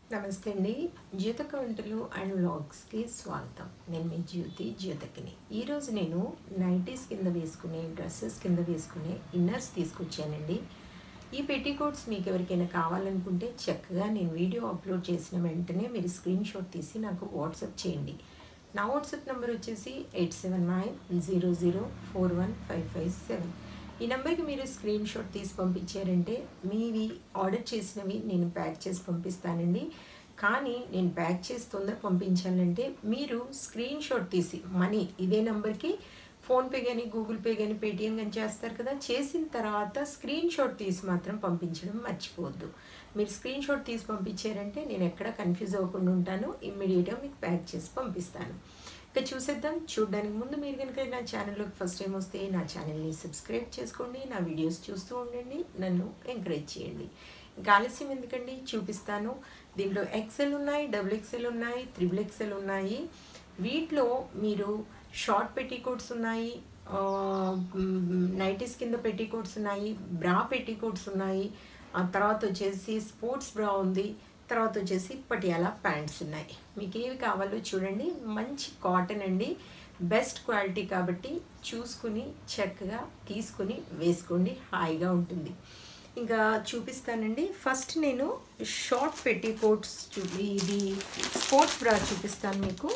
నమస్తే అండి జ్యోతక వంటలు అండ్ వ్లాగ్స్కి స్వాగతం నేను మీ జ్యోతి జ్యోతకిని ఈరోజు నేను నైటీస్ కింద వేసుకునే డ్రెస్సెస్ కింద వేసుకునే ఇన్నర్స్ తీసుకొచ్చానండి ఈ పెట్టికోట్స్ మీకు ఎవరికైనా కావాలనుకుంటే చక్కగా నేను వీడియో అప్లోడ్ చేసిన వెంటనే మీరు స్క్రీన్ షాట్ తీసి నాకు వాట్సాప్ చేయండి నా వాట్సాప్ నెంబర్ వచ్చేసి eight seven nine zero zero four one five five seven ఈ నెంబర్కి మీరు స్క్రీన్ షాట్ తీసి పంపించారంటే మీవి ఆర్డర్ చేసినవి నేను ప్యాక్ చేసి పంపిస్తానండి కానీ నేను ప్యాక్ చేసి తొందర పంపించాలంటే మీరు స్క్రీన్ షాట్ తీసి మనీ ఇదే నెంబర్కి ఫోన్పే కానీ గూగుల్ పే కానీ పేటిఎం కానీ చేస్తారు కదా చేసిన తర్వాత స్క్రీన్ షాట్ తీసి మాత్రం పంపించడం మర్చిపోవద్దు మీరు స్క్రీన్ షాట్ తీసి పంపించారంటే నేను ఎక్కడ కన్ఫ్యూజ్ అవ్వకుండా ఉంటాను ఇమ్మీడియట్గా మీకు ప్యాక్ చేసి పంపిస్తాను ఇక చూసేద్దాం చూడడానికి ముందు మీరు కనుక నా ఛానల్లోకి ఫస్ట్ టైం వస్తే నా ఛానల్ని సబ్స్క్రైబ్ చేసుకోండి నా వీడియోస్ చూస్తూ ఉండండి నన్ను ఎంకరేజ్ చేయండి ఇంకా ఆలస్యం ఎందుకండి చూపిస్తాను దీంట్లో ఎక్సెల్ ఉన్నాయి డబుల్ ఎక్సెల్ ఉన్నాయి త్రిబుల్ ఎక్సెల్ ఉన్నాయి వీటిలో మీరు షార్ట్ పెట్టికోట్స్ ఉన్నాయి నైటీస్ కింద పెట్టికోట్స్ ఉన్నాయి బ్రా పెట్టికోట్స్ ఉన్నాయి ఆ తర్వాత వచ్చేసి స్పోర్ట్స్ బ్రా ఉంది తర్వాత వచ్చేసి పటియాలా ప్యాంట్స్ ఉన్నాయి మీకు ఏవి కావాలో చూడండి మంచి కాటన్ అండి బెస్ట్ క్వాలిటీ కాబట్టి చూసుకుని చక్కగా తీసుకుని వేసుకోండి హాయిగా ఉంటుంది ఇంకా చూపిస్తానండి ఫస్ట్ నేను షార్ట్ పెట్టి కోట్స్ చూ ఇది స్పోర్ట్స్ బ్రా చూపిస్తాను మీకు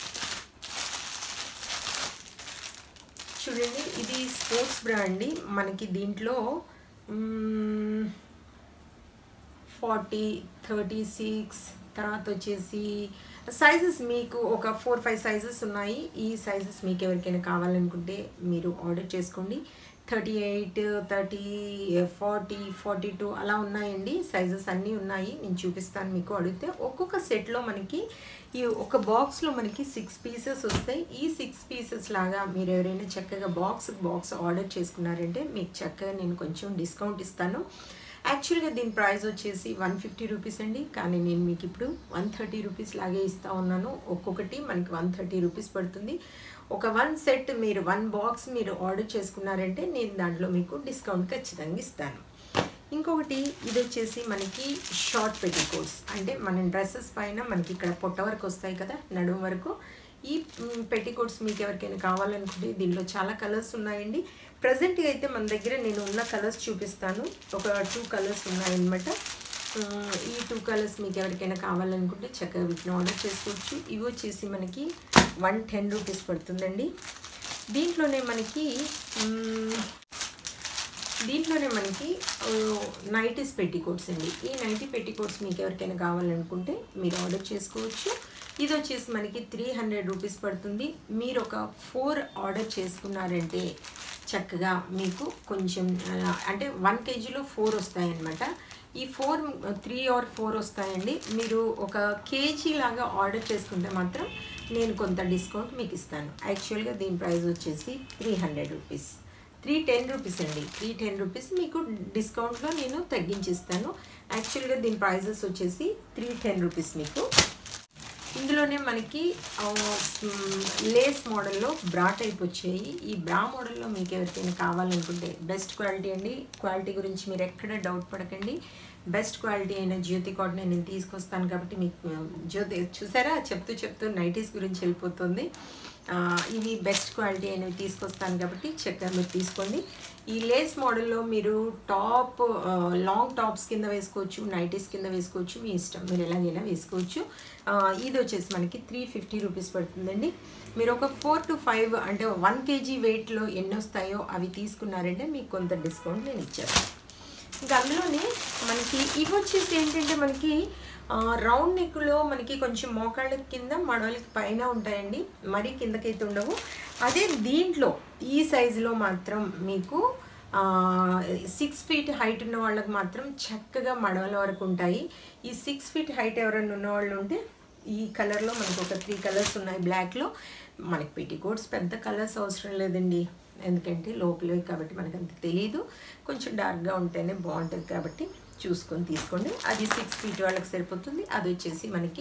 చూడండి ఇది స్పోర్ట్స్ బ్రా అండి మనకి దీంట్లో ఫార్టీ థర్టీ సిక్స్ తర్వాత వచ్చేసి సైజెస్ మీకు ఒక ఫోర్ ఫైవ్ సైజెస్ ఉన్నాయి ఈ సైజెస్ మీకు ఎవరికైనా కావాలనుకుంటే మీరు ఆర్డర్ చేసుకోండి thirty eight thirty forty forty two అలా ఉన్నాయండి సైజెస్ అన్నీ ఉన్నాయి నేను చూపిస్తాను మీకు అడిగితే ఒక్కొక్క సెట్లో మనకి ఈ ఒక బాక్స్లో మనకి సిక్స్ పీసెస్ వస్తాయి ఈ సిక్స్ పీసెస్ లాగా మీరు ఎవరైనా చక్కగా బాక్స్ బాక్స్ ఆర్డర్ చేసుకున్నారంటే మీకు చక్కగా నేను కొంచెం డిస్కౌంట్ ఇస్తాను యాక్చువల్గా దీని ప్రైస్ వచ్చేసి వన్ ఫిఫ్టీ రూపీస్ అండి కానీ నేను మీకు ఇప్పుడు వన్ థర్టీ రూపీస్ లాగే ఇస్తూ ఉన్నాను ఒక్కొక్కటి మనకి వన్ థర్టీ రూపీస్ పడుతుంది ఒక వన్ సెట్ మీరు వన్ బాక్స్ మీరు ఆర్డర్ చేసుకున్నారంటే నేను దాంట్లో మీకు డిస్కౌంట్ ఖచ్చితంగా ఇస్తాను ఇంకొకటి ఇది వచ్చేసి మనకి షార్ట్ పెట్టికోట్స్ అంటే మన డ్రెస్సెస్ పైన మనకి ఇక్కడ పొట్ట వరకు వస్తాయి కదా నడుము వరకు ఈ పెట్టికోట్స్ మీకు ఎవరికైనా కావాలనుకుంటే దీనిలో చాలా కలర్స్ ఉన్నాయండి ప్రజెంట్గా అయితే మన దగ్గర నేను ఉన్న కలర్స్ చూపిస్తాను ఒక టూ కలర్స్ ఉన్నాయన్నమాట ఈ టూ కలర్స్ మీకు ఎవరికైనా కావాలనుకుంటే చక్కగా వీటిని ఆర్డర్ చేసుకోవచ్చు ఇవి వచ్చేసి మనకి వన్ టెన్ రూపీస్ పడుతుందండి దీంట్లోనే మనకి దీంట్లోనే మనకి నైటీస్ పెట్టికోట్స్ అండి ఈ నైటీ పెట్టికోట్స్ మీకు ఎవరికైనా కావాలనుకుంటే మీరు ఆర్డర్ చేసుకోవచ్చు ఇది వచ్చేసి మనకి త్రీ హండ్రెడ్ రూపీస్ పడుతుంది మీరు ఒక ఫోర్ ఆర్డర్ చేసుకున్నారంటే చక్కగా మీకు కొంచెం అంటే వన్ కేజీలో ఫోర్ వస్తాయన్నమాట ఈ ఫోర్ త్రీ ఆర్ ఫోర్ వస్తాయండి మీరు ఒక కేజీ లాగా ఆర్డర్ చేసుకుంటే మాత్రం నేను కొంత డిస్కౌంట్ మీకు ఇస్తాను యాక్చువల్గా దీని ప్రైస్ వచ్చేసి three hundred rupees three ten rupees అండి త్రీ టెన్ రూపీస్ మీకు డిస్కౌంట్లో నేను తగ్గించిస్తాను యాక్చువల్గా దీని ప్రైజెస్ వచ్చేసి త్రీ టెన్ రూపీస్ మీకు ఇందులోనే మనకి లేస్ మోడల్లో బ్రా టైప్ వచ్చాయి ఈ బ్రా మోడల్లో మీకు ఎవరికైనా కావాలనుకుంటే బెస్ట్ క్వాలిటీ అండి క్వాలిటీ గురించి మీరు ఎక్కడ డౌట్ పడకండి బెస్ట్ క్వాలిటీ అయిన జ్యోతి కాటన్ నేను తీసుకొస్తాను కాబట్టి మీకు జ్యోతి చూసారా చెప్తూ చెప్తూ నైటీస్ గురించి వెళ్ళిపోతుంది ఇవి బెస్ట్ క్వాలిటీ అయినవి తీసుకొస్తాను కాబట్టి చక్కగా మీరు తీసుకోండి ఈ లేస్ మోడల్లో మీరు టాప్ లాంగ్ టాప్స్ కింద వేసుకోవచ్చు నైటీస్ కింద వేసుకోవచ్చు మీ ఇష్టం మీరు ఎలాగైనా వేసుకోవచ్చు ఇది వచ్చేసి మనకి త్రీ ఫిఫ్టీ రూపీస్ పడుతుందండి మీరు ఒక ఫోర్ టు ఫైవ్ అంటే వన్ కేజీ వెయిట్లో ఎన్ని వస్తాయో అవి తీసుకున్నారంటే మీకు కొంత డిస్కౌంట్ నేను ఇచ్చాను ఇంకా అందులోనే మనకి ఇవి వచ్చేసి ఏంటంటే మనకి రౌండ్ నెక్లో మనకి కొంచెం మోకాళ్ళ కింద మడవలకి పైన ఉంటాయండి మరీ కిందకైతే ఉండవు అదే దీంట్లో ఈ సైజులో మాత్రం మీకు సిక్స్ ఫీట్ హైట్ ఉన్న వాళ్ళకి మాత్రం చక్కగా మడవల వరకు ఉంటాయి ఈ సిక్స్ ఫీట్ హైట్ ఎవరైనా ఉన్నవాళ్ళు ఉంటే ఈ కలర్లో మనకు ఒక త్రీ కలర్స్ ఉన్నాయి బ్లాక్లో మనకి పెట్టికోట్స్ పెద్ద కలర్స్ అవసరం లేదండి ఎందుకంటే లోపలే కాబట్టి మనకు అంత తెలియదు కొంచెం డార్క్గా ఉంటేనే బాగుంటుంది కాబట్టి చూసుకొని తీసుకోండి అది సిక్స్ ఫీట్ వాళ్ళకి సరిపోతుంది అది వచ్చేసి మనకి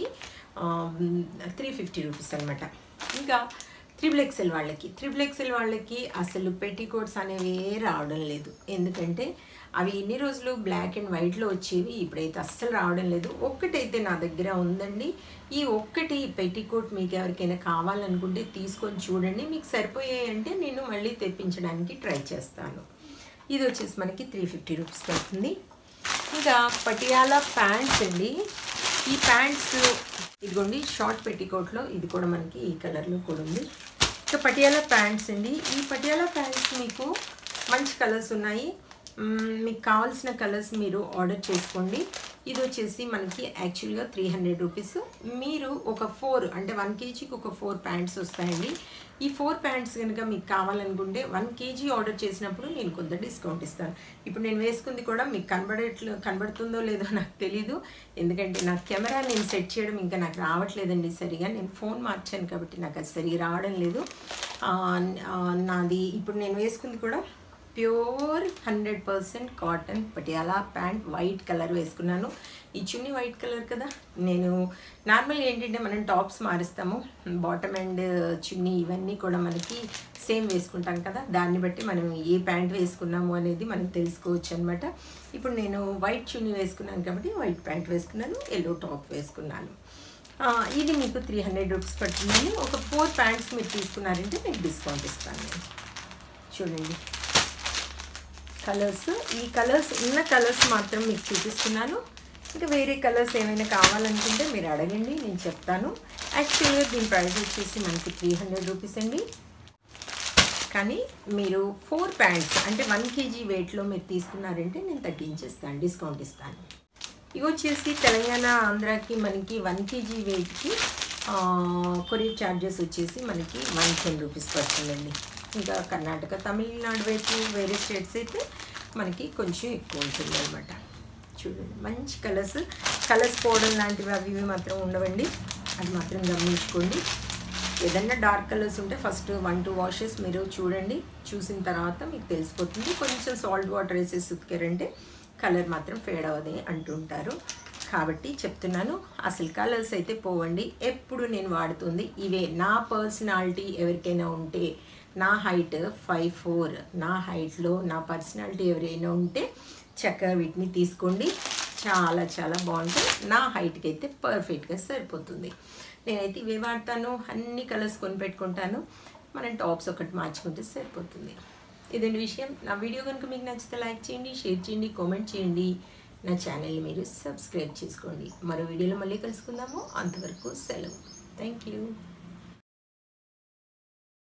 త్రీ ఫిఫ్టీ రూపీస్ అనమాట ఇంకా త్రిబుల్ ఎక్సెల్ వాళ్ళకి త్రిబుల్ ఎక్సెల్ వాళ్ళకి అసలు పెట్టికోట్స్ అనేవి రావడం లేదు ఎందుకంటే అవి ఎన్ని రోజులు బ్లాక్ అండ్ వైట్లో వచ్చేవి ఇప్పుడైతే అస్సలు రావడం లేదు ఒక్కటైతే నా దగ్గర ఉందండి ఈ ఒక్కటి పెట్టికోట్ మీకు ఎవరికైనా కావాలనుకుంటే తీసుకొని చూడండి మీకు సరిపోయాయంటే నేను మళ్ళీ తెప్పించడానికి ట్రై చేస్తాను ఇది వచ్చేసి మనకి త్రీ ఫిఫ్టీ రూపీస్ పడుతుంది ఇంకా పటియాలా ప్యాంట్స్ అండి ఈ ప్యాంట్స్ ఇదిగోండి షార్ట్ పెట్టికోట్లో ఇది కూడా మనకి ఈ కలర్లో కూడా ఉంది ఇంకా పటియాలా ప్యాంట్స్ అండి ఈ పటియాలా ప్యాంట్స్ మీకు మంచి కలర్స్ ఉన్నాయి మ్మ్, మీకు కావాల్సిన కలర్స్ మీరు ఆర్డర్ చేసుకోండి ఇది వచ్చేసి మనకి యాక్చువల్గా త్రీ హండ్రెడ్ రూపీస్ మీరు ఒక ఫోర్ అంటే వన్ కేజీకి ఒక ఫోర్ ప్యాంట్స్ వస్తాయండి ఈ ఫోర్ ప్యాంట్స్ కనుక మీకు కావాలనుకుంటే వన్ కేజీ ఆర్డర్ చేసినప్పుడు నేను కొంత డిస్కౌంట్ ఇస్తాను ఇప్పుడు నేను వేసుకుంది కూడా మీకు కనబడట్లే కనబడుతుందో లేదో నాకు తెలీదు ఎందుకంటే నా కెమెరా నేను సెట్ చేయడం ఇంకా నాకు రావట్లేదండి సరిగా నేను ఫోన్ మార్చాను కాబట్టి నాకు అది సరిగా రావడం లేదు ఆ, ఆ, నాది ఇప్పుడు నేను వేసుకుంది కూడా pure hundred percent cotton Patiala pant white colour వేసుకున్నాను ఈ చున్నీ వైట్ కలర్ కదా నేను నార్మల్గా ఏంటంటే మనం టాప్స్ మారుస్తాము బాటమ్ అండ్ చున్నీ ఇవన్నీ కూడా మనకి సేమ్ వేసుకుంటాం కదా దాన్ని బట్టి మనం ఏ ప్యాంట్ వేసుకున్నాము అనేది మనం తెలుసుకోవచ్చు అనమాట ఇప్పుడు నేను వైట్ చున్నీ వేసుకున్నాను కాబట్టి వైట్ ప్యాంట్ వేసుకున్నాను ఎల్లో టాప్ వేసుకున్నాను ఆ, ఇది మీకు త్రీ హండ్రెడ్ రూపీస్ పడుతుందండి ఒక ఫోర్ ప్యాంట్స్ మీరు తీసుకున్నారంటే మీకు డిస్కౌంట్ ఇస్తాను నేను చూడండి కలర్స్ ఈ కలర్స్ ఉన్న కలర్స్ మాత్రం మీకు చూపిస్తున్నాను ఇంకా వేరే కలర్స్ ఏమైనా కావాలనుకుంటే మీరు అడగండి నేను చెప్తాను యాక్చువల్గా దీని ప్రైస్ వచ్చేసి మనకి త్రీ హండ్రెడ్ రూపీస్ అండి కానీ మీరు ఫోర్ ప్యాంట్స్ అంటే వన్ కేజీ వెయిట్లో మీరు తీసుకున్నారంటే నేను తగ్గించేస్తాను డిస్కౌంట్ ఇస్తాను ఇవి వచ్చేసి తెలంగాణ ఆంధ్రాకి మనకి వన్ కేజీ వెయిట్కి కొరియర్ ఛార్జెస్ వచ్చేసి మనకి వన్ టెన్ రూపీస్ పడుతుందండి ఇంకా కర్ణాటక తమిళనాడు వైపు వేరే స్టేట్స్ అయితే మనకి కొంచెం ఎక్కువ ఉంటుంది అనమాట చూడండి మంచి కలర్స్ కలర్స్ పోవడం లాంటివి అవి ఇవి మాత్రం ఉండవండి అది మాత్రం గమనించుకోండి ఏదన్నా డార్క్ కలర్స్ ఉంటే ఫస్ట్ వన్ టూ వాషెస్ మీరు చూడండి చూసిన తర్వాత మీకు తెలిసిపోతుంది కొంచెం సాల్ట్ వాటర్ వేసేసి ఉతికారంటే కలర్ మాత్రం ఫేడ్ అవ్వదు అంటుంటారు కాబట్టి చెప్తున్నాను అసలు కలర్స్ అయితే పోవండి ఎప్పుడు నేను వాడుతుంది ఇవే నా పర్సనాలిటీ ఎవరికైనా ఉంటే నా హైట్ ఫైవ్ ఫోర్ నా హైట్లో నా పర్సనాలిటీ ఎవరైనా ఉంటే చక్కగా వీటిని తీసుకోండి చాలా చాలా బాగుంటాయి నా హైట్కి అయితే పర్ఫెక్ట్గా సరిపోతుంది నేనైతే ఇవే వాడతాను అన్ని కలర్స్ కొని పెట్టుకుంటాను మనం టాప్స్ ఒకటి మార్చుకుంటే సరిపోతుంది ఇదండి విషయం నా వీడియో కనుక మీకు నచ్చితే లైక్ చేయండి షేర్ చేయండి కామెంట్ చేయండి నా ఛానల్ని మీరు సబ్స్క్రైబ్ చేసుకోండి మరో వీడియోలో మళ్ళీ కలుసుకుందాము అంతవరకు సెలవు థ్యాంక్ యూ